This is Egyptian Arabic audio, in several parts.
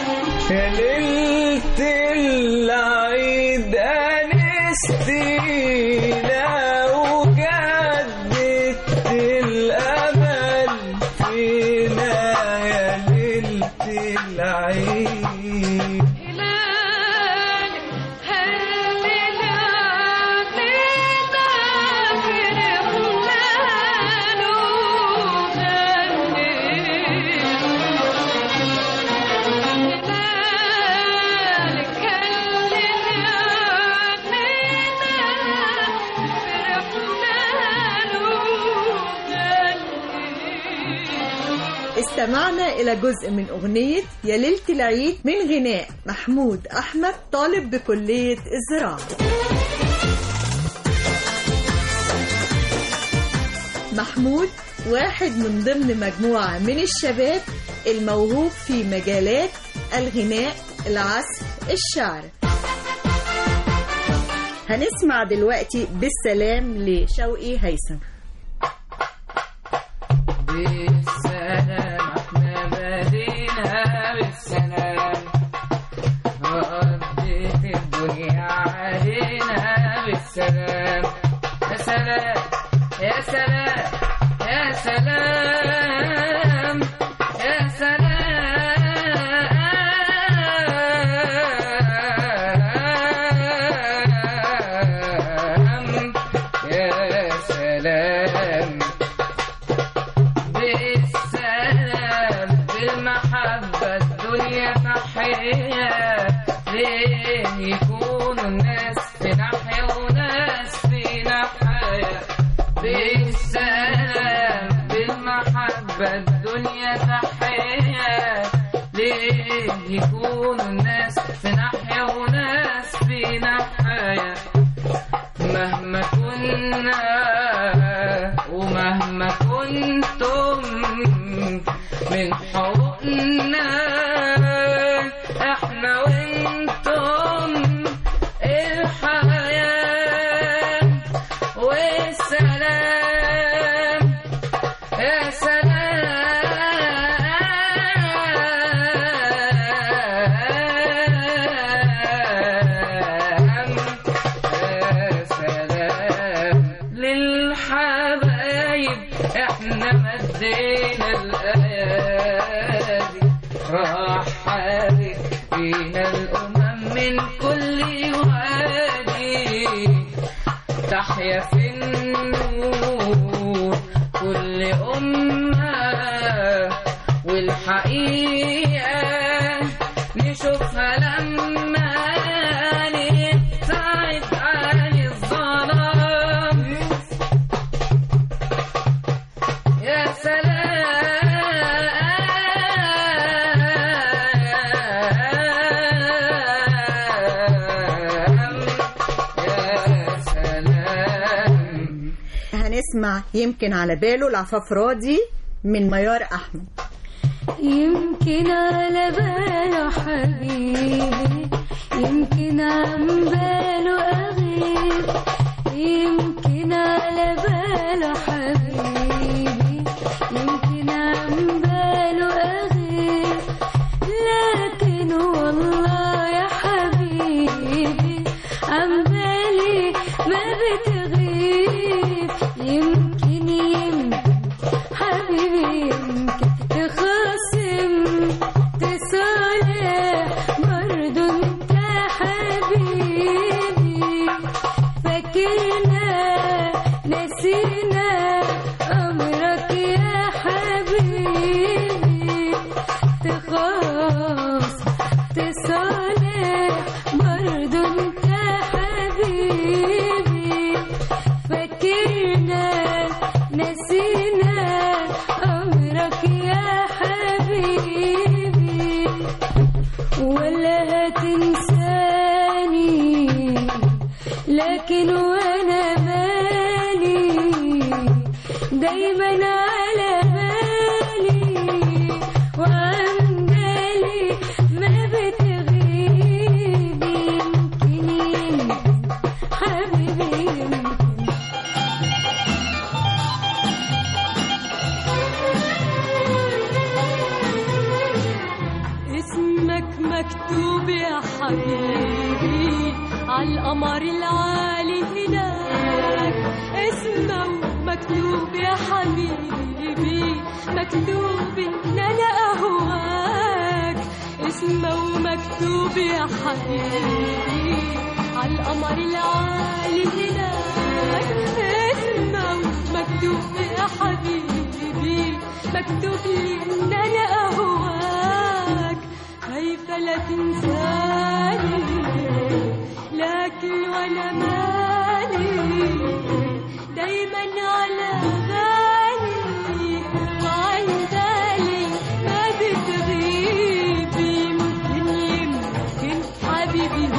يا ليلة العيد أنستينا وجدت الأمل فينا يا ليلة العيد استمعنا إلى جزء من أغنية يا ليلة العيد من غناء محمود أحمد طالب بكلية الزراعة محمود واحد من ضمن مجموعة من الشباب الموهوب في مجالات الغناء العزف الشعر هنسمع دلوقتي بالسلام لشوقي هيثم بالسلام احنا بدينا بالسلام وقضيت الدنيا علينا بالسلام يا سلام يا سلام يا سلام يا سلام يا سلام بالسلام بالمحبة الدنيا تحية ليه يكونوا الناس في ناحية وناس في ناحية بالسلام بالمحبة الدنيا تحية ليه يكونوا الناس في ناحية وناس في ناحية مهما كنا ومهما كنتم من حقوقنا احنا وانتم الحياة والسلام يا سلام يا سلام للحبايب احنا مدينا الايادي راح حارب فينا الامم من كل وادي تحيا في النور كل امه والحقيقه نشوفها لما نبتعد عن الظلام يا سلام يا سلام هنسمع يمكن على باله العفاف راضي من ميار أحمد يمكن على باله حبيبي يمكن عن باله أغيب يمكن على باله حبيبي يمكن عن باله أغيب لكن والله يا حبيبي عن بالي ما بتغيب يمكن يمكن حبيبي يمكن تخاصم تصالح برضو انت حبيبي فاكرنا نسينا امرك يا حبيبي تخاص تصالح برضو انت حبيبي فاكرنا نسينا أمرك يا حبيبي ولا هتنساني لكن وانا مالي دايما على بالي وعن بالي ما بتغيب يمكن يمكن حبيبي يمكن اسمك مكتوب يا حبيبي عالقمر العالي هناك اسمه مكتوب يا حبيبي مكتوب ان انا اهواك اسمه مكتوب يا حبيبي عالقمر العالي هناك اسمه مكتوب يا حبيبي مكتوب لي ان انا اهواك خايفة لا تنساني لكن وانا مالي دايما على بالي وعن بالي ما بتغيب يمكن يمكن حبيبي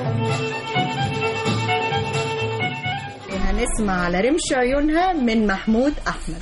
هنسمع على رمش عيونها من محمود أحمد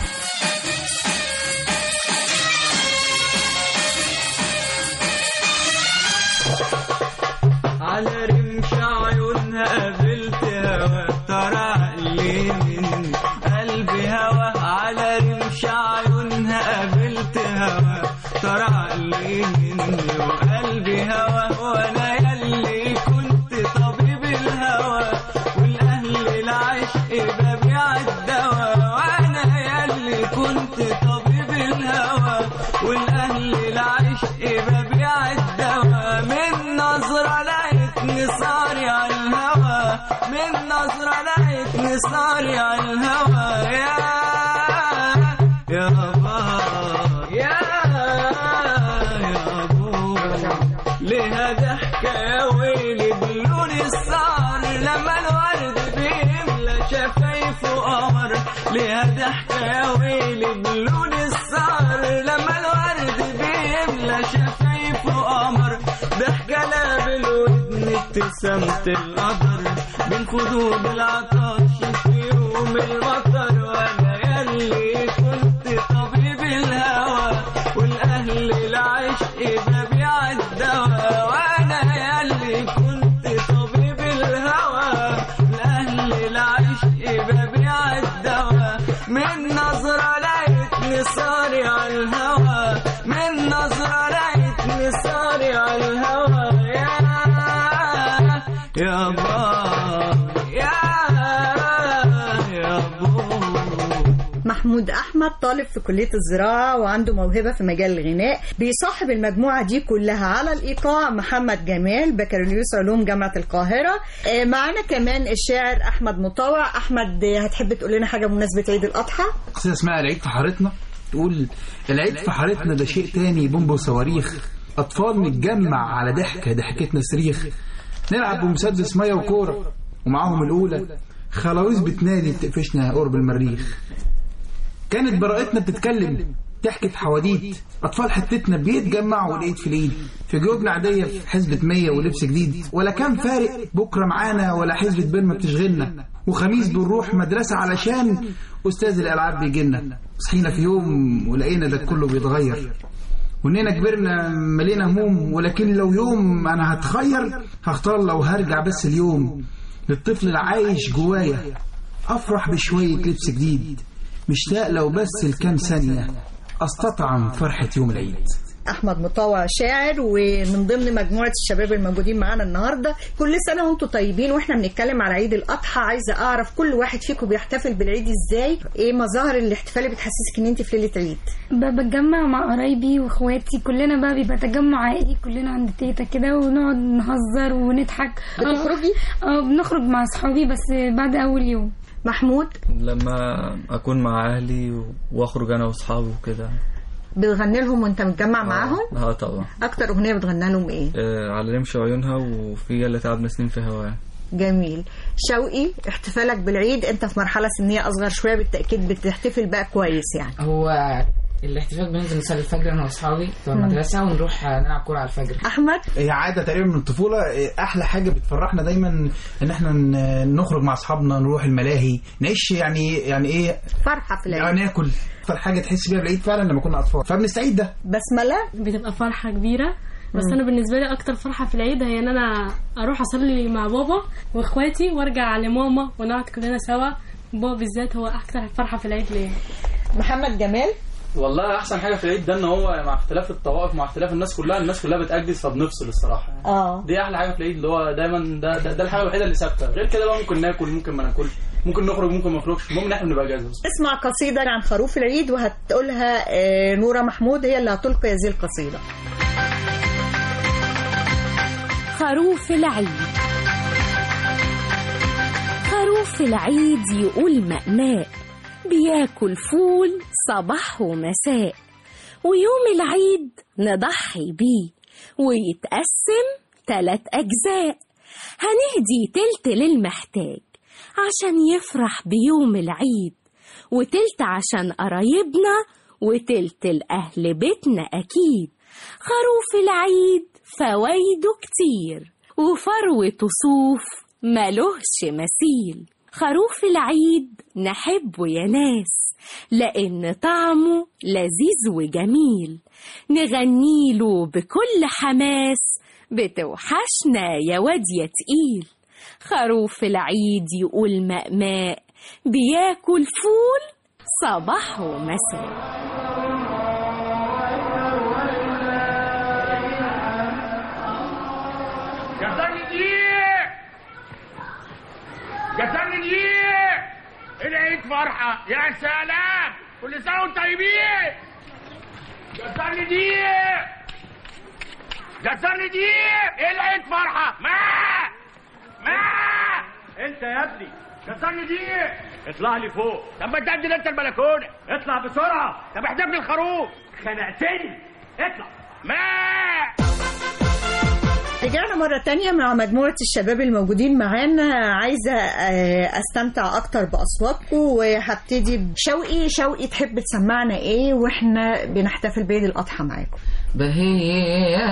على رمش عيونها قابلت هوا ترى عقلي من قلبي هوا على رمش عيونها قابلت هوا ترى عقلي مني وقلبي هوا وانا يلي كنت طبيب الهوى والاهل العشق ببيع الدواء وانا يلي كنت طبيب الهوى والاهل العشق ببيع الدواء من نظرة لقيتني صاري على الهوى من نظرة لقيتني صاري على الهوى يا يا با يا يا بو ليها ضحكة يا ويلي بلون السهر لما الورد بيملى شفايفه قمر ليها ضحكة يا ويلي بلون السهر لما الورد بيملى شفايفه قمر ضحكة لا بالودن ابتسامة القدر بين خدود العطش في يوم المطر وانا يلي كنت طبيب الهوى والاهل العشق ببيع الدواء وانا يلي كنت طبيب الهوى الاهل العشق ببيع الدواء من نظرة لقيتني صاري على الهوى من نظرة لقيتني صاري على الهوى يا يا با يا يا بو محمود أحمد طالب في كلية الزراعة وعنده موهبة في مجال الغناء بيصاحب المجموعة دي كلها على الإيقاع محمد جمال بكالوريوس علوم جامعة القاهرة آه، معانا كمان الشاعر أحمد مطوع أحمد آه، هتحب تقول لنا حاجة بمناسبة عيد الأضحى قصيدة اسمها العيد في حارتنا تقول العيد في حارتنا ده شيء تاني بومب وصواريخ أطفال نتجمع على ضحكة ضحكتنا صريخ نلعب بمسدس مية وكورة ومعاهم الأولى خلاويص بتنادي بتقفشنا قرب المريخ كانت براءتنا بتتكلم تحكي في حواديت أطفال حتتنا بيتجمعوا الإيد في الإيد في جيوبنا عادية في حزبة مية ولبس جديد ولا كان فارق بكرة معانا ولا حزبة بيرما بتشغلنا وخميس بنروح مدرسة علشان أستاذ الألعاب بيجينا صحينا في يوم ولقينا ده كله بيتغير واننا كبرنا ملينا هموم ولكن لو يوم انا هتخير هختار لو هرجع بس اليوم للطفل العايش جوايا افرح بشوية لبس جديد مشتاق لو بس الكام ثانية استطعم فرحة يوم العيد أحمد مطوع شاعر ومن ضمن مجموعة الشباب الموجودين معانا النهاردة كل سنة وانتم طيبين واحنا بنتكلم على عيد الأضحى عايزة أعرف كل واحد فيكم بيحتفل بالعيد إزاي إيه مظاهر الاحتفال اللي بتحسسك إن أنت في ليلة عيد ب- بتجمع مع قرايبي واخواتي كلنا بقى بيبقى تجمع عائلي كلنا عند تيتا كده ونقعد نهزر ونضحك بتخرجي؟ اه بنخرج مع اصحابي بس بعد اول يوم محمود لما اكون مع اهلي واخرج انا واصحابي وكده بتغني لهم وانت متجمع معاهم اه طبعا اكتر اغنيه بتغني لهم ايه آه على رمش عيونها وفي اللي تعبنا سنين في هواها جميل شوقي احتفالك بالعيد انت في مرحله سنيه اصغر شويه بالتاكيد بتحتفل بقى كويس يعني هو الاحتفال بننزل نصلي الفجر انا واصحابي في المدرسه ونروح نلعب كوره على الفجر احمد هي عاده تقريبا من الطفوله احلى حاجه بتفرحنا دايما ان احنا ن- نخرج مع اصحابنا نروح الملاهي نعيش يعني يعني ايه فرحه في العيد يعني ناكل اكتر حاجه تحس بيها بالعيد فعلا لما كنا اطفال فبنستعيد ده بسمله بتبقى فرحة كبيرة بس أنا بالنسبة لي أكتر فرحة في العيد هي إن أنا أروح أصلي مع بابا وإخواتي وأرجع لماما ونقعد كلنا سوا بابا بالذات هو أكتر فرحة في العيد ليا محمد جمال والله احسن حاجه في العيد ده ان هو مع اختلاف الطوائف مع اختلاف الناس كلها الناس كلها بتاجز فبنفصل الصراحه يعني. اه دي احلى حاجه في العيد اللي هو دايما ده ده, ده الحاجه الوحيده اللي ثابته غير كده بقى ممكن ناكل ممكن ما ناكلش ممكن نخرج ممكن ما نخرجش المهم ان احنا بنبقى اجازه بس اسمع قصيدة عن خروف العيد وهتقولها آه، نورة محمود هي اللي هتلقي هذه القصيدة خروف العيد خروف العيد يقول مقماء بياكل فول صباح ومساء ويوم العيد نضحي بيه ويتقسم تلات أجزاء هنهدي تلت للمحتاج عشان يفرح بيوم العيد وتلت عشان قرايبنا وتلت الأهل بيتنا أكيد خروف العيد فوايده كتير وفروة صوف ملهش مثيل خروف العيد نحبه يا ناس لأن طعمه لذيذ وجميل نغنيله بكل حماس بتوحشنا يا واد يا تقيل خروف العيد يقول مقماء بياكل فول صباح ومساء جزاني دقيق جزاني دقيق العيد فرحة يا سلام كل سنة وانتم طيبين جزاني دقيق جزاني دقيق العيد فرحة ما ما انت يا ابني جزاني دقيق اطلع لي فوق طب ما تقدم انت البلكونة اطلع بسرعة طب احذفني الخروف خنقتني اطلع ما رجعنا مرة تانية مع مجموعة الشباب الموجودين معانا عايزة آه، استمتع اكتر باصواتكم وهبتدي بشوقي شوقي تحب تسمعنا ايه واحنا بنحتفل بعيد الاضحى معاكم بهية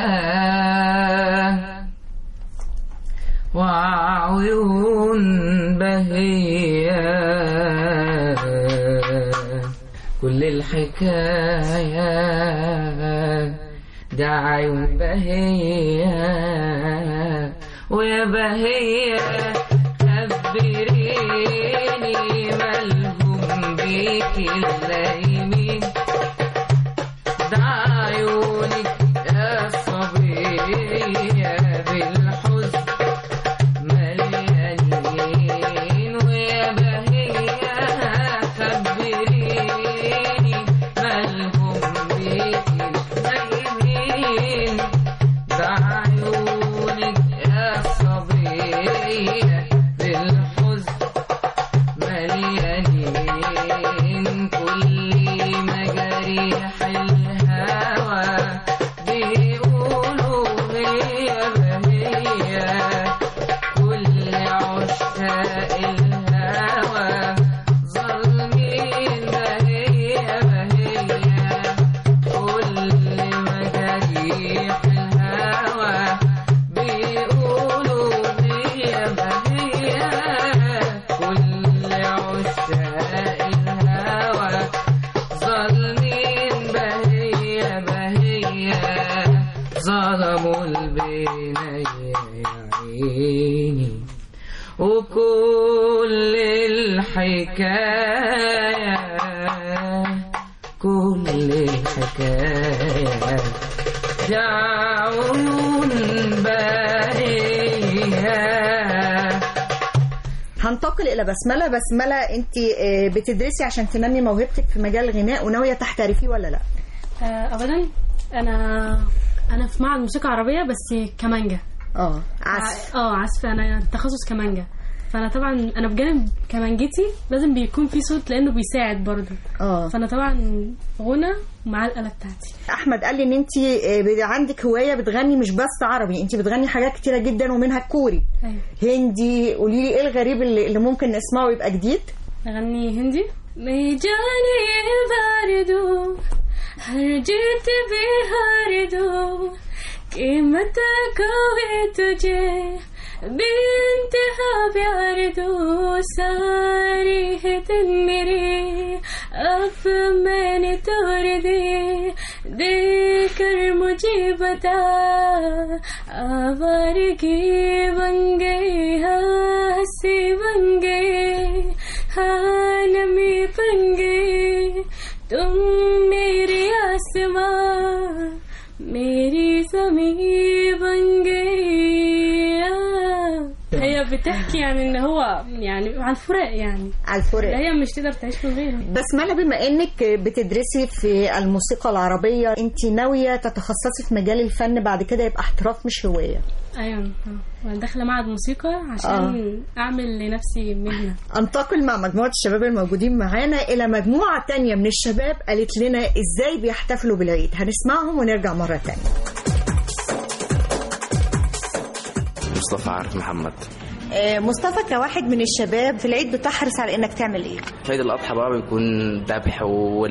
وعيون بهية كل الحكاية ده عيون بهية ويا بهية خبريني مالهم بيك اللايمين ده عيونك يا صبية بالحزن مليانين ويا بهية خبريني مالهم بيك نايمين ده عيونك يا صبية بالحزن مليانين كل مجاريح الهوى بيقولوا هي بهية كل عشاق الهوى ظالمين بهية بهية كل مجاريح الهوى بيقولوا هي بهية كل عشاق الهوى ظالمين بهية بهية ظلموا البنية يا عيني وكل الحكاية كل الحكاية يا عيون باهية هنتقل الى بسمله بسمله انت آه، بتدرسي عشان تنمي موهبتك في مجال الغناء وناويه تحترفيه ولا لا آه، ابدا انا انا في معهد موسيقى عربيه بس كمانجا اه عزف اه عزف انا تخصص كمانجا فانا طبعا انا بجانب كمانجتي لازم بيكون في صوت لانه بيساعد برضه اه فانا طبعا غنى مع الاله بتاعتي احمد قال لي ان انت آه، بت- عندك هوايه بتغني مش بس عربي انت بتغني حاجات كتيره جدا ومنها الكوري ايوه هندي قولي لي ايه الغريب اللي, اللي ممكن نسمعه يبقى جديد اغني هندي میجانی باردو هر جیت بهاردو قیمت کوي تجھے بانتہا پیار دو ساری ہے دن میرے اب میں نے توڑ دے دے کر مجھے بتا آوارگی بن گئی ہنسی بن گئی حالمی بن گئی تم میرے بتحكي يعني ان هو يعني على الفراق يعني على الفراق هي مش تقدر تعيش من غيره بسملة بما انك بتدرسي في الموسيقى العربية انت ناوية تتخصصي في مجال الفن بعد كده يبقى احتراف مش هواية ايوه آه. انا داخله معهد موسيقى عشان آه. اعمل لنفسي مهنه انتقل مع مجموعة الشباب الموجودين معانا إلى مجموعة تانية من الشباب قالت لنا إزاي بيحتفلوا بالعيد هنسمعهم ونرجع مرة تانية مصطفى عارف محمد آه، مصطفى كواحد من الشباب في العيد بتحرص على إنك تعمل إيه؟ في عيد الأضحى بقى بيكون ذبح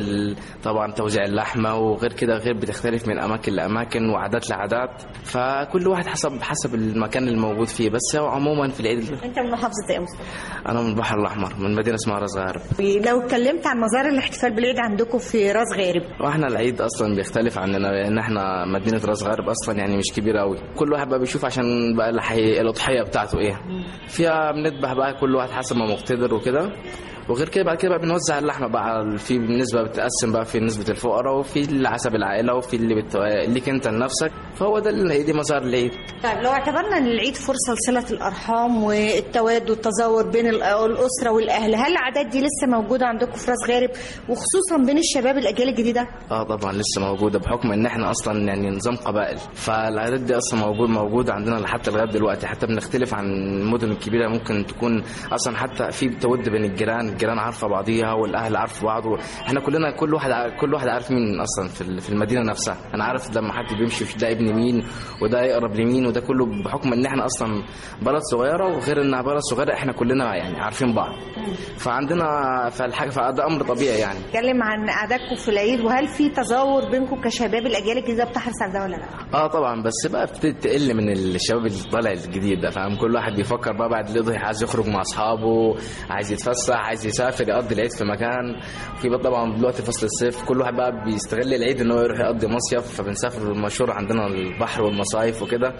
وطبعا توزيع اللحمة وغير كده غير بتختلف من أماكن لأماكن وعادات لعادات فكل واحد حسب حسب المكان الموجود فيه بس هو عموما في العيد أنت من محافظة إيه يا مصطفى؟ أنا من البحر الأحمر من مدينة اسمها راس غارب لو اتكلمت عن مظاهر الاحتفال بالعيد عندكم في راس غارب واحنا العيد اصلا بيختلف عننا لان احنا مدينه راس غارب اصلا يعني مش كبيره قوي كل واحد بقى بيشوف عشان بقى الحي... الاضحيه بتاعته ايه فيها بنذبح بقى كل واحد حسب ما مقتدر وكده وغير كده بعد كده بقى بنوزع اللحمه بقى في نسبه بتقسم بقى في نسبه الفقراء وفي اللي حسب العائله وفي اللي بت... ليك انت لنفسك فهو ده اللي دي مظاهر العيد طيب لو اعتبرنا ان العيد فرصه لصله الارحام والتواد والتزاور بين ال- الاسره والاهل هل العادات دي لسه موجوده عندكم في راس غارب وخصوصا بين الشباب الاجيال الجديده اه طبعا لسه موجوده بحكم ان احنا اصلا يعني نظام قبائل فالعادات دي اصلا موجود موجوده عندنا حتى لغايه دلوقتي حتى بنختلف عن المدن الكبيره ممكن تكون اصلا حتى في تود بين الجيران الجيران عارفه بعضيها والاهل عارفه بعض احنا كلنا كل واحد ع- كل واحد عارف مين اصلا في ال- في المدينه نفسها انا عارف لما حد بيمشي في ده ابن مين وده يقرب لمين وده كله بحكم ان احنا اصلا بلد صغيره وغير انها بلد صغيره احنا كلنا يعني عارفين بعض فعندنا فالحاجه فده امر طبيعي يعني اتكلم عن عاداتكم في العيد وهل في تزاور بينكم كشباب الاجيال الجديده بتحرص على ده ولا لا اه طبعا بس بقى بتبتدي تقل من الشباب اللي طالع الجديد ده فاهم كل واحد بيفكر بقى بعد الاضحيه عايز يخرج مع اصحابه عايز يتفسح عايز يسافر يقضي العيد في مكان في بقى طبعا دلوقتي فصل الصيف كل واحد بقى بيستغل العيد ان هو يروح يقضي مصيف فبنسافر المشهور عندنا البحر والمصايف وكده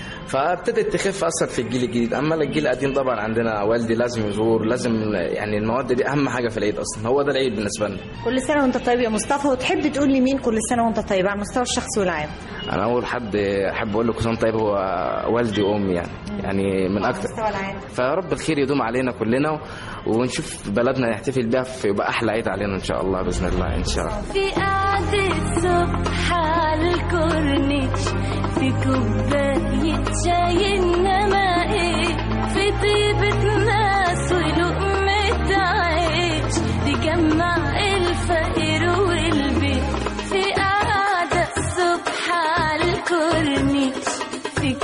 فابتدت تخف اصلا في الجيل الجديد اما الجيل القديم طبعا عندنا والدي لازم يزور لازم يعني المواد دي اهم حاجه في العيد اصلا هو ده العيد بالنسبه لنا كل سنه وانت طيب يا مصطفى وتحب تقول لمين كل سنه وانت طيب على المستوى الشخصي والعام انا اول حد احب اقول له كل سنه وأنت طيب هو والدي وامي يعني يعني من اكتر المستوى العام فيا رب الخير يدوم علينا كلنا ونشوف بلدنا نحتفل بيها فيبقى احلى عيد علينا ان شاء الله باذن الله ان شاء الله في قعدة صبح على الكورنيش في كوباية شاي إنما إيه في طيبة ناس ولقمة عيش تجمع الفقير والبيت في قعدة الصبح على الكورنيش في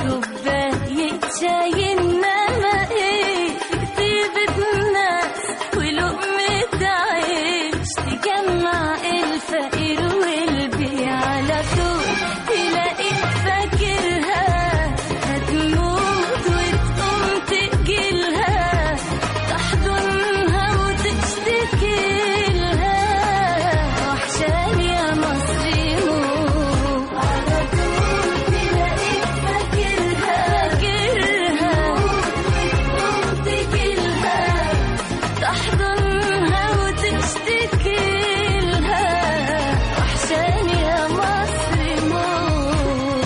كوباية شاي إنما إيه في طيبة ناس ولقمة عيش تجمع الفقير والبيع على طول تلاقيك فاكرها هتموت وتقوم تجيلها تحضنها وتشتكي لها وحشاني يا مصري موت على طول تلاقيك فاكرها فاكرها وتقوم تجيلها تحضنها وتشتكي لها وحشاني يا مصري موت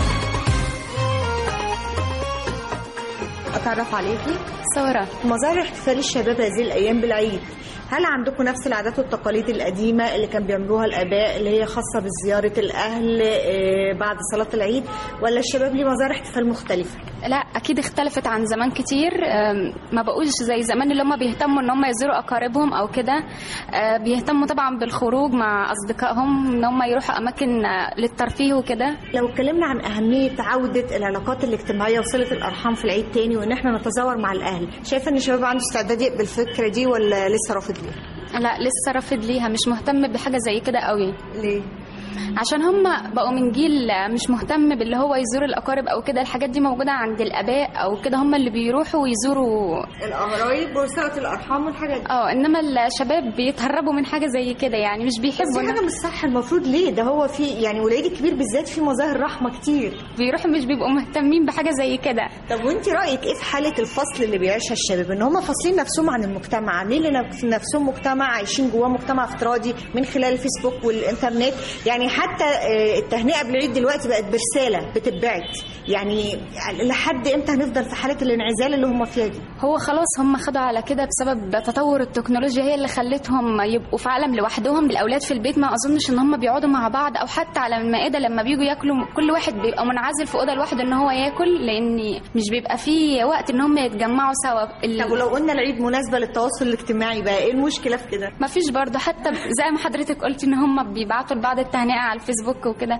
اتعرف عليكي سارة مظاهر احتفال الشباب هذه الايام بالعيد هل عندكم نفس العادات والتقاليد القديمه اللي كان بيعملوها الاباء اللي هي خاصه بزياره الاهل آه، بعد صلاه العيد ولا الشباب ليه مظاهر احتفال مختلفه لا اكيد اختلفت عن زمان كتير أم، ما بقولش زي زمان اللي هم بيهتموا ان هم يزوروا اقاربهم او كده أه، بيهتموا طبعا بالخروج مع اصدقائهم ان هم يروحوا اماكن أه، للترفيه وكده لو اتكلمنا عن أهمية عودة العلاقات الاجتماعية وصلة الأرحام في العيد تاني وإن احنا نتزاور مع الأهل شايفة إن الشباب عنده استعداد يقبل الفكرة دي ولا لسه رافض ليها؟ لا لسه رافض ليها مش مهتم بحاجه زي كده قوي ليه عشان هم بقوا من جيل مش مهتم باللي هو يزور الاقارب او كده الحاجات دي موجوده عند الاباء او كده هم اللي بيروحوا ويزوروا القرايب وصلة الأرحام والحاجات دي اه انما الشباب بيتهربوا من حاجه زي كده يعني مش بس بيحبوا دي إن- حاجة مش صح المفروض ليه ده هو في يعني والعيد الكبير بالذات في مظاهر رحمة كتير بيروحوا مش بيبقوا مهتمين بحاجه زي كده طب وانت رايك ايه في حاله الفصل اللي بيعيشها الشباب ان هم فاصلين نفسهم عن المجتمع عاملين لنفسهم مجتمع عايشين جواه مجتمع افتراضي من خلال الفيسبوك والانترنت يعني يعني حتى آه، التهنئه بالعيد دلوقتي بقت برساله بتتبعت يعني لحد امتى هنفضل في حاله الانعزال اللي هم فيها دي هو خلاص هم خدوا على كده بسبب تطور التكنولوجيا هي اللي خلتهم يبقوا في عالم لوحدهم الاولاد في البيت ما اظنش ان هم بيقعدوا مع بعض او حتى على المائده لما بيجوا ياكلوا كل واحد بيبقى منعزل في اوضه لوحده ان هو ياكل لان مش بيبقى فيه وقت ان هم يتجمعوا سوا ال- طب ولو قلنا العيد مناسبه للتواصل الاجتماعي بقى ايه المشكله في كده ما فيش برضه حتى زي ما حضرتك قلتي ان هم بيبعتوا لبعض التهنئه على الفيسبوك وكده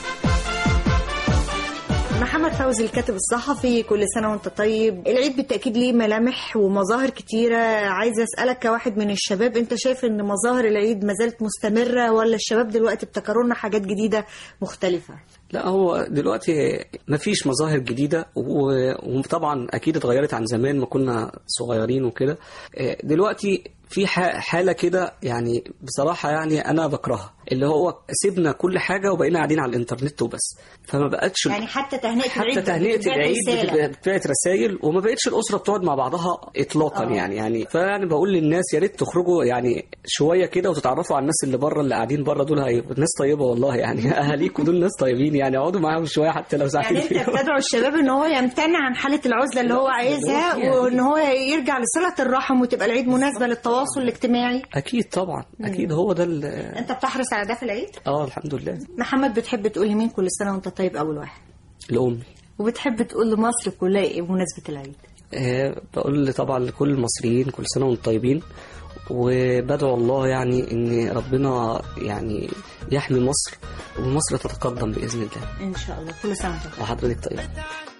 محمد فوزي الكاتب الصحفي كل سنة وانت طيب العيد بالتأكيد ليه ملامح ومظاهر كتيرة عايزة أسألك كواحد من الشباب انت شايف ان مظاهر العيد ما زالت مستمرة ولا الشباب دلوقتي ابتكروا لنا حاجات جديدة مختلفة لا هو دلوقتي مفيش مظاهر جديدة و- وطبعا أكيد اتغيرت عن زمان ما كنا صغيرين وكده آه، دلوقتي في ح- حالة كده يعني بصراحة يعني أنا بكرهها اللي هو سيبنا كل حاجة وبقينا قاعدين على الإنترنت وبس فما بقتش يعني حتى تهنئة العيد حتى تهنئة بتتبعت العيد رسالة. بتبقى- بتبعت رسائل وما بقتش الأسرة بتقعد مع بعضها إطلاقا آه. يعني يعني فيعني بقول للناس يا ريت تخرجوا يعني شوية كده وتتعرفوا على الناس اللي بره اللي قاعدين بره دول هيبقوا ناس طيبة والله يعني أهاليكوا دول ناس طيبين يعني اقعدوا معاهم شوية حتى لو ساعتين يعني انت فيهم. بتدعو الشباب ان هو يمتنع عن حالة العزلة اللي هو عايزها يعني. وان هو يرجع لصلة الرحم وتبقى العيد مناسبة للتواصل الاجتماعي أكيد طبعا أكيد هو ده ال- انت بتحرص على ده في العيد اه الحمد لله محمد بتحب تقول لمين كل سنة وانت طيب اول واحد لأمي وبتحب تقول لمصر كلها ايه بمناسبة العيد آه، بقول طبعا لكل المصريين كل سنة وانتم طيبين وبدعو الله يعني ان ربنا يعني يحمي مصر ومصر تتقدم باذن الله ان شاء الله كل سنة وانت طيب وحضرتك طيب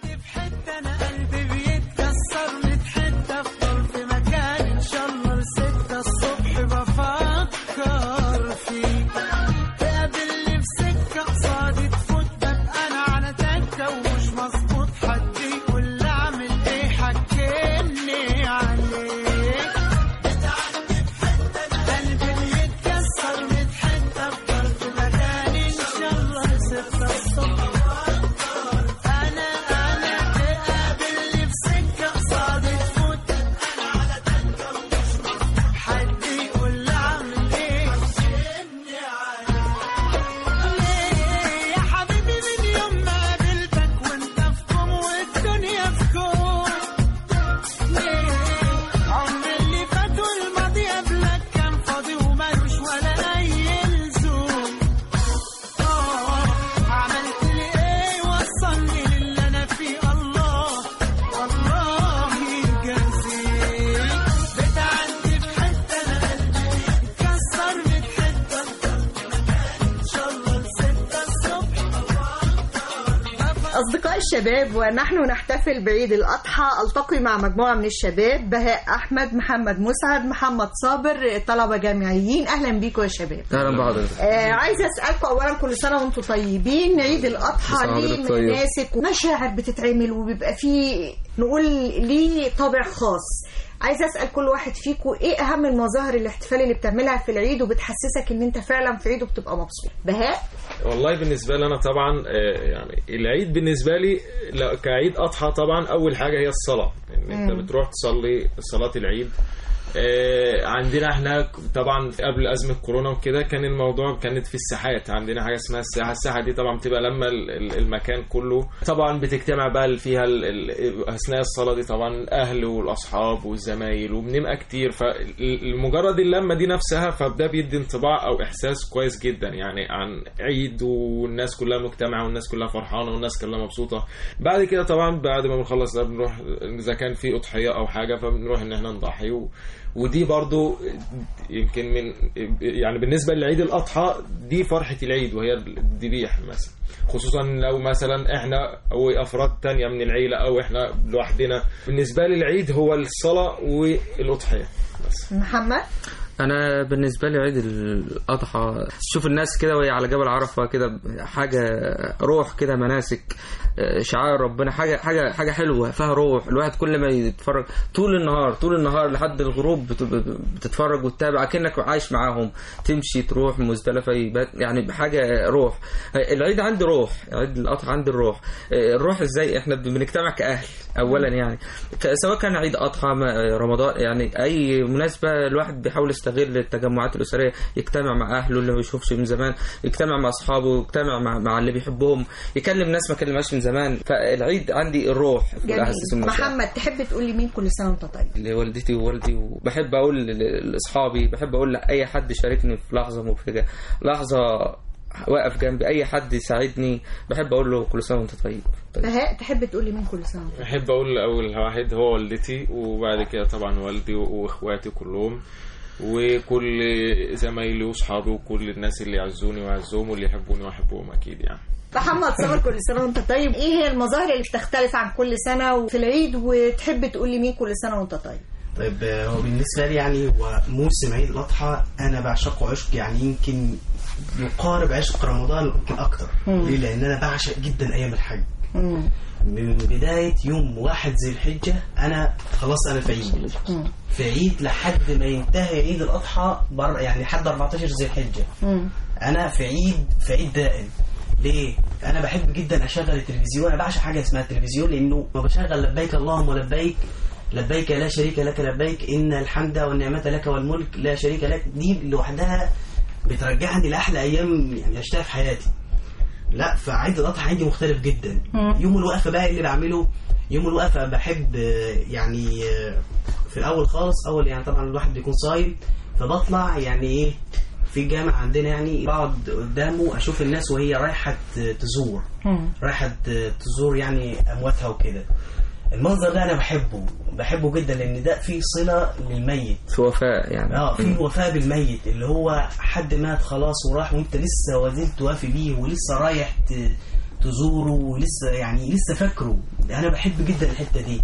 بيتكسر متحدة افضل في مكان ان شاء الله لستة الصبح بفكر فيك تقابلني في سكة قصادي تفوت ببقى انا على تكة ومش مظبوط حد يقول لي اعمل ايه حكيني عليك بتعدي في حتة أنا قلبي بيتكسر متحدة افضل في مكان ان شاء الله لستة الصبح انا انا تقابلني في سكه قصادي تفوت انا على تكه ومش مظبوط حد يقول لي اعمل ايه ليه يا حبيبي من يوم ما قابلتك وانت في كوم والدنيا في كوم ليه عمر اللي فات والماضي قبلك كان فاضي ومالوش ولا اي لزوم آه، عملت لي ايه وصلني للي انا فيه الله والله يجازيك بتعدي في حته انا قلبي اتكسر من حته ان شاء الله لستة الصبح أصدقاء الشباب ونحن نحتفل بعيد الأضحى ألتقي مع مجموعة من الشباب بهاء أحمد محمد مسعد محمد صابر طلبة جامعيين أهلا بيكم يا شباب اهلا بحضرتك آه عايزة أسألكم أولا كل سنة وأنتم طيبين عيد الأضحى كل سنة ليه وحضرتك طيب. مناسك ومشاعر بتتعمل وبيبقى فيه نقول ليه طابع خاص عايزة أسأل كل واحد فيكم إيه أهم المظاهر الاحتفال اللي بتعملها في العيد وبتحسسك إن أنت فعلا في عيد وبتبقى مبسوط بهاء والله بالنسبة لي أنا طبعا آه، يعني العيد بالنسبة لي لا- كعيد أضحى طبعا أول حاجة هي الصلاة إن أنت مم. بتروح تصلي صلاة العيد آه، عندنا احنا طبعا قبل ازمه كورونا وكده كان الموضوع كانت في الساحات عندنا حاجه اسمها الساحه الساحه دي طبعا بتبقى لما ال- ال- المكان كله طبعا بتجتمع بقى فيها ال- ال- اثناء الصلاه دي طبعا الاهل والاصحاب والزمايل وبنبقى كتير فمجرد اللمه دي نفسها فده بيدي انطباع او احساس كويس جدا يعني عن عيد والناس كلها مجتمعه والناس كلها فرحانه والناس كلها مبسوطه بعد كده طبعا بعد ما بنخلص ده بنروح اذا كان في اضحيه او حاجه فبنروح ان احنا نضحي و... ودي برضو يمكن من يعني بالنسبه لعيد الاضحى دي فرحه العيد وهي الذبيح مثلا خصوصا لو مثلا احنا او افراد تانية من العيله او احنا لوحدنا بالنسبه لي العيد هو الصلاه والاضحيه بس محمد انا بالنسبه لي عيد الاضحى شوف الناس كده وهي على جبل عرفه كده حاجه روح كده مناسك آه، شعائر ربنا حاجه حاجه حاجه حلوه فيها روح الواحد كل ما يتفرج طول النهار طول النهار لحد الغروب بت- بتتفرج وتتابع كأنك عايش معاهم تمشي تروح مزدلفه يبات يعني حاجه روح آه، العيد عندي روح عيد الاضحى عندي الروح آه، الروح ازاي احنا بنجتمع كاهل اولا يعني ك- سواء كان عيد اضحى م- رمضان يعني اي مناسبه الواحد بيحاول يستمر يستغل التجمعات الاسريه يجتمع مع اهله اللي ما بيشوفش من زمان يجتمع مع اصحابه يجتمع مع, مع اللي بيحبهم يكلم ناس ما كلمهاش من زمان فالعيد عندي الروح في جميل الاحاسيس والمشاعر محمد تحب تقول لي مين كل سنه وانت طيب لوالدتي ووالدي وبحب اقول ل- لاصحابي بحب اقول لاي حد شاركني في لحظه مبهجه لحظه واقف جنبي اي حد يساعدني بحب اقول له كل سنه وانت طيب بهاء تحب تقول لي مين كل سنه وانت طيب بحب اقول اول واحد هو والدتي وبعد كده طبعا والدي واخواتي كلهم وكل زمايلي واصحابي وكل الناس اللي يعزوني ويعزهم واللي يحبوني واحبهم اكيد يعني محمد صبر كل سنه وانت طيب ايه هي المظاهر اللي بتختلف عن كل سنه وفي العيد وتحب تقول لي مين كل سنه وانت طيب طيب آه، هو بالنسبة لي يعني هو موسم عيد الأضحى أنا بعشقه عشق يعني يمكن يقارب عشق رمضان يمكن أكتر مم. ليه؟ لأن أنا بعشق جدا أيام الحج من بداية يوم واحد ذي الحجة أنا خلاص أنا في عيد في عيد لحد ما ينتهي عيد الأضحى بر يعني لحد 14 ذي الحجة أنا في عيد في عيد دائم ليه؟ أنا بحب جدا أشغل التلفزيون أنا بعشق حاجة اسمها التلفزيون لأنه ما بشغل لبيك اللهم لبيك لبيك لا شريك لك لبيك إن الحمد والنعمة لك والملك لا شريك لك دي لوحدها بترجعني لأحلى أيام يعني عشتها في حياتي لا فعيد الأضحى عندي مختلف جدا يوم الوقفة بقى اللي بعمله يوم الوقفة بحب آه، يعني آه، في الأول خالص أول يعني طبعا الواحد بيكون صايم فبطلع يعني إيه في الجامع عندنا يعني بقعد قدامه أشوف الناس وهي رايحة تزور رايحة تزور يعني أمواتها وكده المنظر ده أنا بحبه بحبه جدا لأن ده فيه صلة للميت في وفاء يعني اه في وفاء بالميت اللي هو حد مات خلاص وراح وانت لسه وزيل توافي بيه ولسه رايح ت- تزوره ولسه يعني لسه فاكره انا بحب جدا الحته دي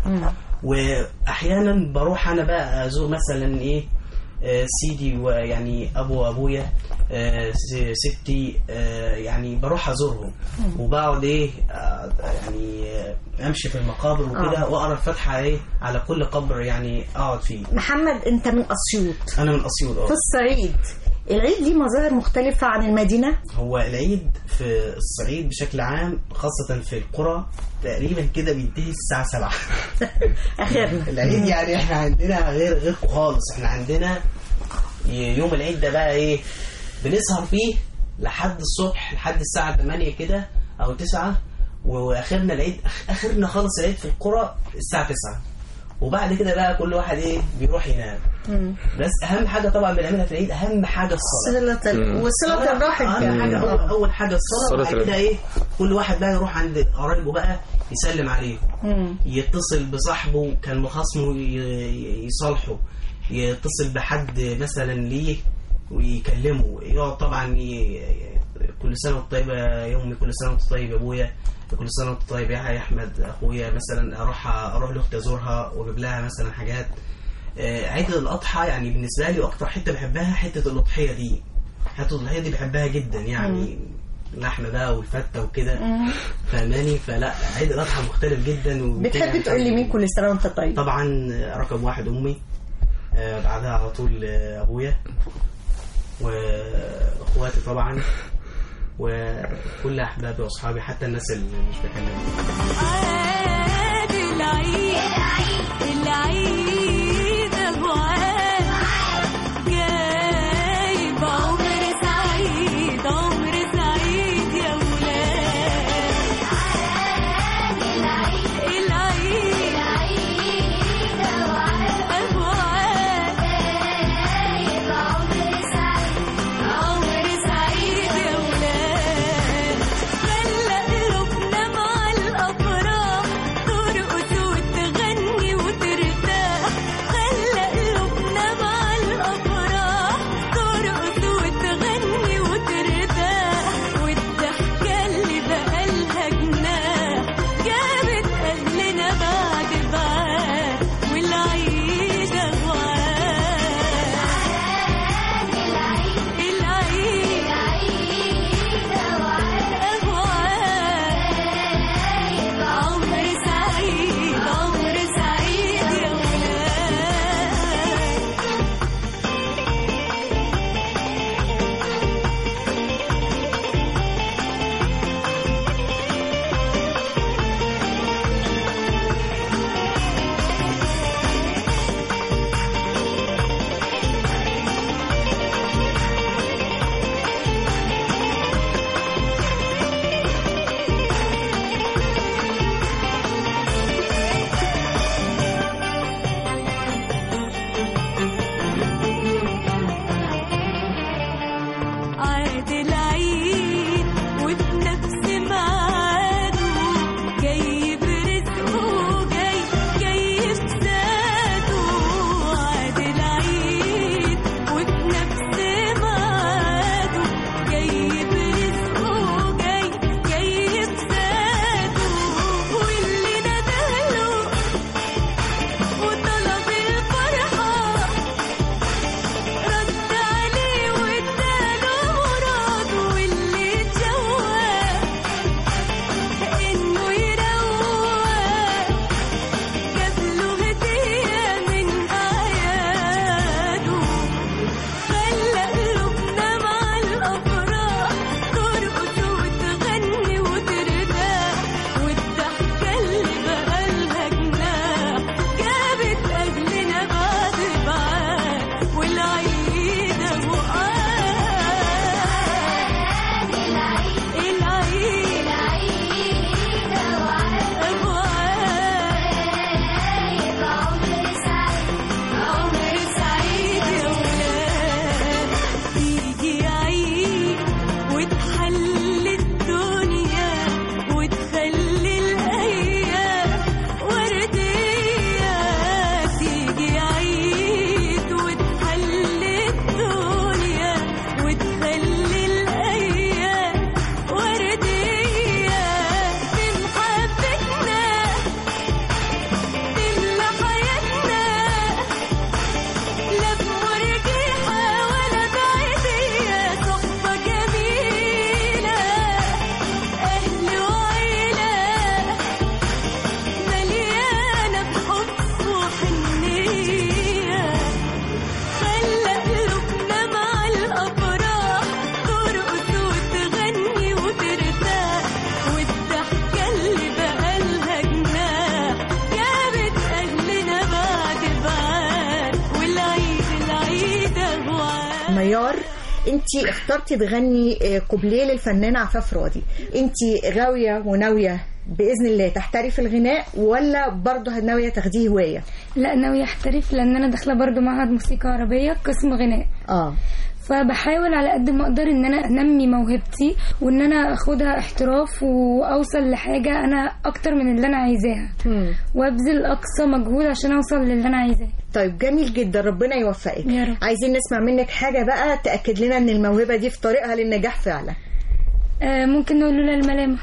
واحيانا بروح انا بقى ازور مثلا ايه آه، سيدي ويعني ابو وابويا آه، س- ستي آه، يعني بروح ازورهم وبقعد ايه آه، يعني آه، امشي في المقابر وكده آه. واقرا الفاتحه ايه على كل قبر يعني اقعد فيه محمد انت من اسيوط انا من اسيوط اه في الصعيد العيد ليه مظاهر مختلفة عن المدينة هو العيد في الصعيد بشكل عام خاصة في القرى تقريبا كده بينتهي الساعة 7 اخرنا العيد يعني احنا عندنا غير غيركم خالص احنا عندنا ي- يوم العيد ده بقى ايه بنسهر فيه لحد الصبح لحد الساعة 8 كده او 9 واخرنا العيد أخ- اخرنا خالص العيد في القرى الساعة 9 وبعد كده بقى كل واحد ايه بيروح ينام بس اهم حاجه طبعا بنعملها في العيد اهم حاجه الصلاه صلة ال- وصلة الرحم اهم كمان. حاجه اول, أول حاجه الصلاه صلاة وبعد كده الرحم. ايه كل واحد بقى يروح عند قرايبه بقى يسلم عليه يتصل بصاحبه كان مخاصمه ي- ي- يصالحه يتصل بحد مثلا ليه ويكلمه يقعد طبعا ي... كل سنه وانت طيب يا امي كل سنه وانت طيب يا ابويا كل سنه وانت طيب يا يا احمد اخويا مثلا اروح اروح لاختي ازورها واجيب لها مثلا حاجات آه، عيد الاضحى يعني بالنسبه لي اكتر حته بحبها حته الاضحيه دي حته الاضحيه دي بحبها جدا يعني اللحمه بقى والفته وكده فاهماني فلا عيد الاضحى مختلف جدا وبيكون بتحب يعني تقول لي مين كل سنة وانت طيب طبعا رقم واحد امي آه، بعدها على طول آه، ابويا واخواتي طبعا وكل احبابي واصحابي حتى الناس اللي مش بكلمهم عاد العيد العيد ابو عاد جايب عمر سعيد عمر سعيد يا ولاد العيد ابو عاد عمر سعيد يا ولاد خلى قلوبنا مع الافراح معيار انت اخترتي تغني آه، قبليه للفنانه عفاف راضي انت غاويه وناويه باذن الله تحترفي الغناء ولا برضه ناويه تاخديه هوايه لا ناوية احترف لان انا داخله برضو معهد موسيقى عربية قسم غناء اه فبحاول على قد ما اقدر ان انا انمي موهبتي وان انا اخدها احتراف واوصل لحاجة انا اكتر من اللي انا عايزاها وابذل اقصى مجهود عشان اوصل للي انا عايزاه طيب جميل جدا ربنا يوفقك يا رب. عايزين نسمع منك حاجه بقى تاكد لنا ان الموهبه دي في طريقها للنجاح فعلا آه ممكن نقول لولا الملامة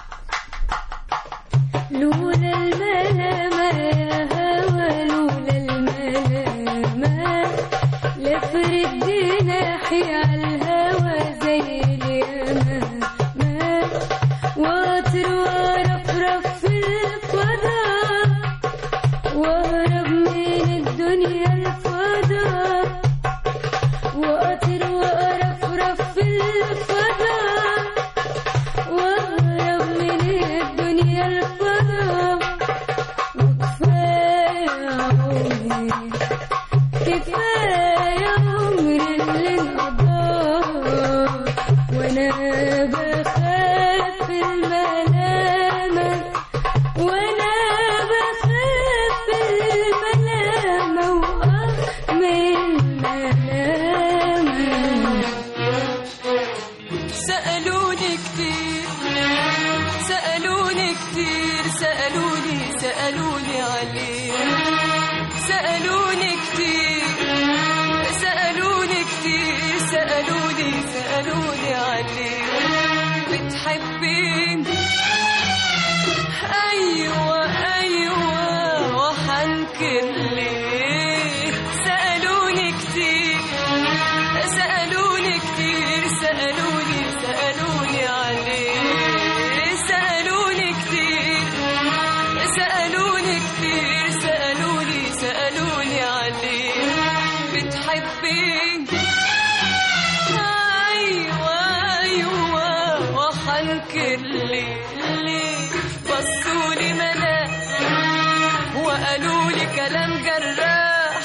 لولا الملامة يا هوى لولا الملامة لفرد جناحي على الهوى زي اليمامة واطير وارفرف في الفضاء واهرب من الدنيا الفضاء واطير وارفرف في الفضاء واهرب من الدنيا الفضاء وكفايه عمري كفايه عمري اللي انقضاه وانا بخاف الملامه وانا بخاف الملامه واه من الملامه سألوني كتير سألوني كتير سألوني سألوني عليه سألوني كتير سألوني كتير سألوني سألوني عليه بتحبين أيوة أيوة وحنكر ليه سألوني كتير سألوني كتير سألوني سألوني عليه سألوني كتير سألوني كتير سألوني سألوني عليه بتحبين أيوة أيوة وحنكر ليه ليه بصولي منام وقالوا لي كلام جراح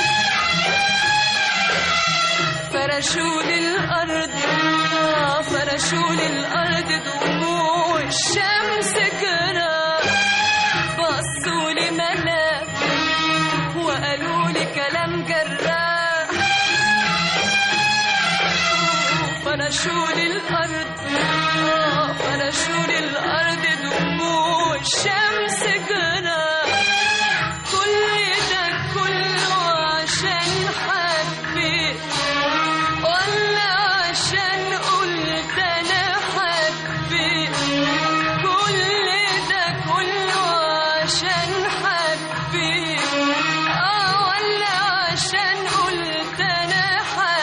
فرشوا للأرض آه، فرشوا للأرض دموع الشمس جراح بصوا لي منام وقالوا لي كلام جراح فرشوا للأرض آه، فرشوا للأرض دموع الشمس جراح كل ده كله عشان حبيت ولا عشان قلت انا حبيت كل ده كله عشان حبيت اه ولا عشان قلت انا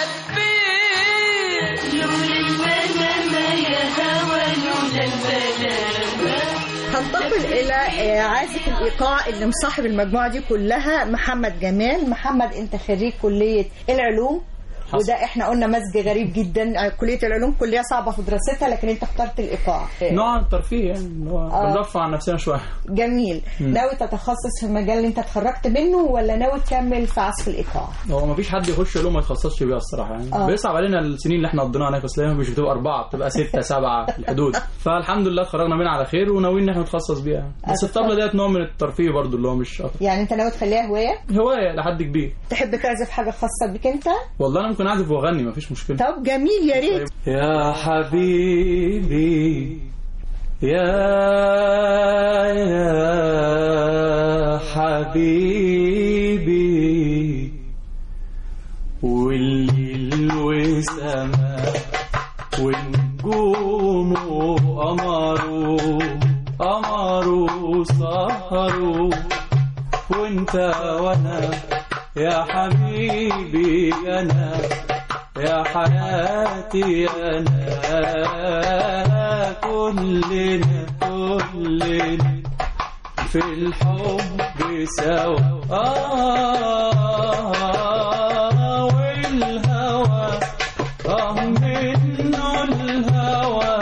حبيت لولا الملامة يا هوى لولا الملامة هنتقل الى آه، عازف الايقاع اللي مصاحب المجموعه دي كلها محمد جمال محمد انت خريج كليه العلوم حصل. وده احنا قلنا مزج غريب جدا آه، كليه العلوم كليه صعبه في دراستها لكن انت اخترت الايقاع آه، نوع من الترفيه يعني اللي هو آه. بنرفع عن نفسنا شويه جميل مم. ناوي تتخصص في المجال اللي انت اتخرجت منه ولا ناوي تكمل في عزف الايقاع هو ما فيش حد يخش علوم ما يتخصصش بيها الصراحه يعني آه. بيصعب علينا السنين اللي احنا قضيناها هناك اصل هي مش بتبقى اربعه بتبقى سته سبعه في الحدود فالحمد لله اتخرجنا منها على خير وناويين ان احنا نتخصص بيها بس الطبله ديت نوع من الترفيه برضو اللي هو مش أكتر. يعني انت ناوي تخليها هوايه هوايه لحد كبير تحب تعزف حاجه خاصه بك انت والله انا ممكن اعزف واغني ما فيش مشكله طب جميل يا ريت يا حبيبي يا يا حبيبي والليل والسماء والنجوم قمروا قمروا سهروا وانت وانا يا حبيبي انا يا حياتي أنا كلنا كلنا في الحب سوا آه والهوى آه منه الهوى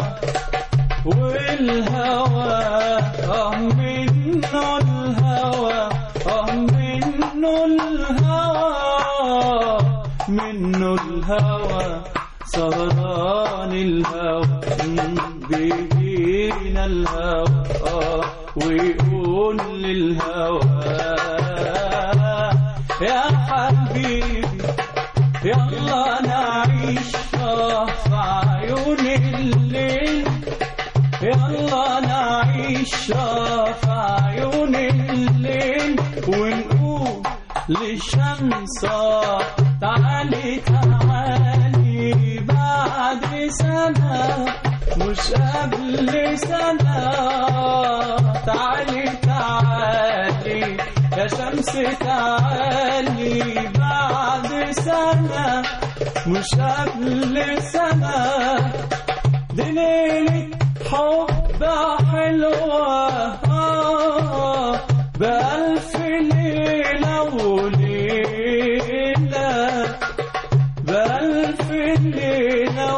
والهوى آه منه الهوى آه منه الهوى منه الهوى سهران الهوى بيجينا الهوى آه، ويقول للهوى يا حبيبي يلا نعيش في عيون الليل يلا نعيش في عيون الليل ونقول للشمس تعالي تعالي بعد سنة مش قبل سنة تعالي تعالي يا شمس تعالي بعد سنة مش قبل سنة دي ليلة حب حلوة آه، بألف ليلة وليلة بألف ليلة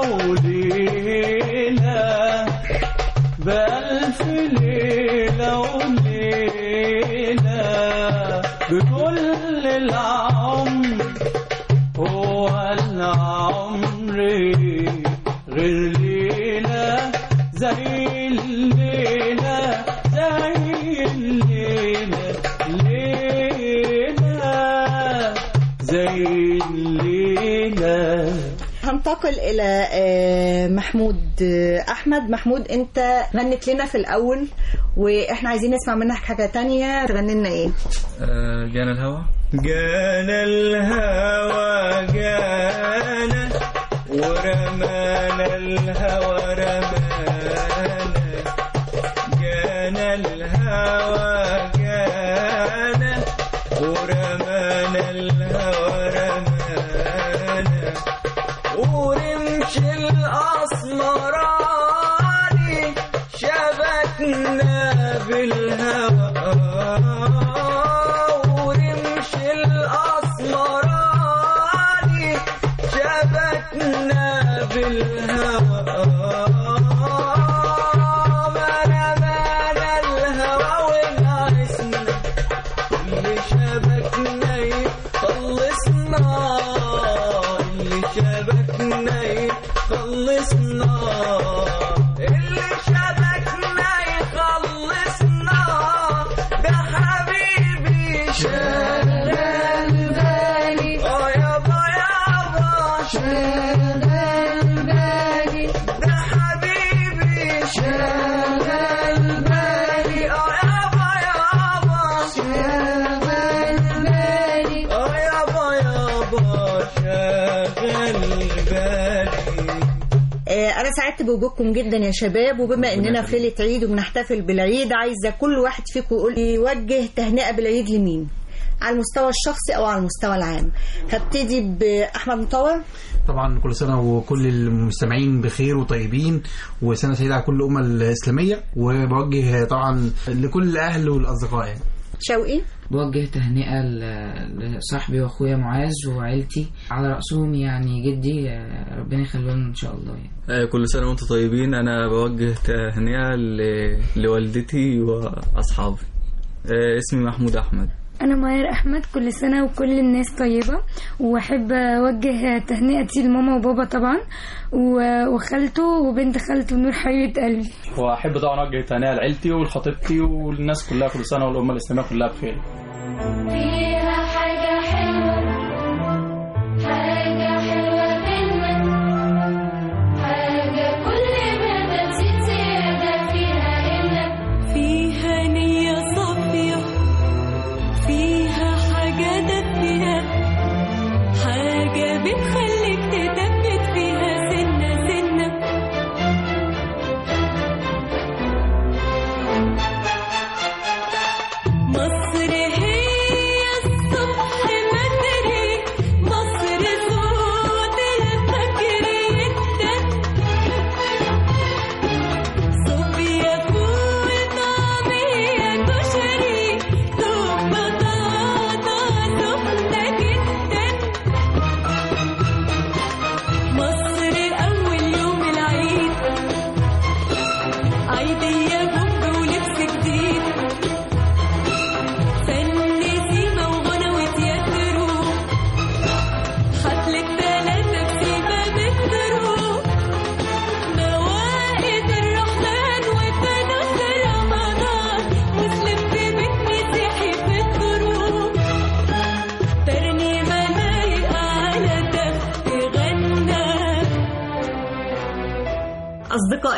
وليلة بألف ليلة وليلة بكل العمر هو العمر غير ليلة زي الليلة زي الليلة ليلة زي الليلة هنتقل الى آه، محمود آه، احمد محمود انت غنت لنا في الاول واحنا عايزين نسمع منك حاجه تانية تغني لنا ايه آه، جانا الهوى جانا الهوى جانا ورمانا الهوى رمانا جانا الهوى جانا ورمانا الهوى رمانا ورمش الأسمراني شبكنا بالهوى ورمش الأسمراني شبكنا بالهوى ما رمانا الهوى ونعسنا اللي شبكنا يخلصنا اللي شبكنا يخلصنا اللي شبكنا يخلصنا ده حبيبي شغل بالي اه يابا يابا شغل بالي ده حبيبي شغل بالي اه يابا يابا شغل بالي اه يابا يابا شغل بالي آه، انا سعدت بوجودكم جدا يا شباب وبما اننا في ليله عيد وبنحتفل بالعيد عايزه كل واحد فيكم يقول يوجه تهنئه بالعيد لمين على المستوى الشخصي او على المستوى العام هبتدي باحمد مطور طبعا كل سنة وكل المستمعين بخير وطيبين وسنة سعيدة على كل الأمة الإسلامية وبوجه طبعا لكل الأهل والأصدقاء يعني. شوقي بوجه تهنئة ل- لصاحبي واخويا معاذ وعيلتي على رأسهم يعني جدي آه، ربنا يخليهم إن شاء الله يعني. آه، كل سنة وانتم طيبين أنا بوجه تهنئة ل- لوالدتي وأصحابي آه، اسمي محمود أحمد أنا ماير أحمد كل سنة وكل الناس طيبة وأحب أوجه تهنئتي لماما وبابا طبعا و- وخالته وبنت خالته نور حبيبة قلبي واحب طبعا اوجه تهنئه لعيلتي ولخطيبتي والناس كلها كل سنه والامه الاسلاميه كلها بخير فيها حاجة حلوة حاجة حلوة بينا حاجة كل ما تزيد زيادة فيها إلا فيها نية صافية فيها حاجة دافية حاجة بتخليك تثبت فيها سنة سنة مصر هي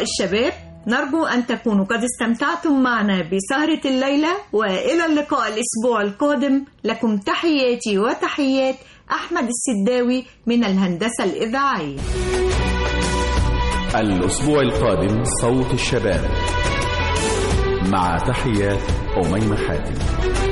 الشباب نرجو أن تكونوا قد استمتعتم معنا بسهرة الليلة وإلى اللقاء الأسبوع القادم لكم تحياتي وتحيات أحمد السداوي من الهندسة الإذاعية الأسبوع القادم صوت الشباب مع تحيات أميمة حاتم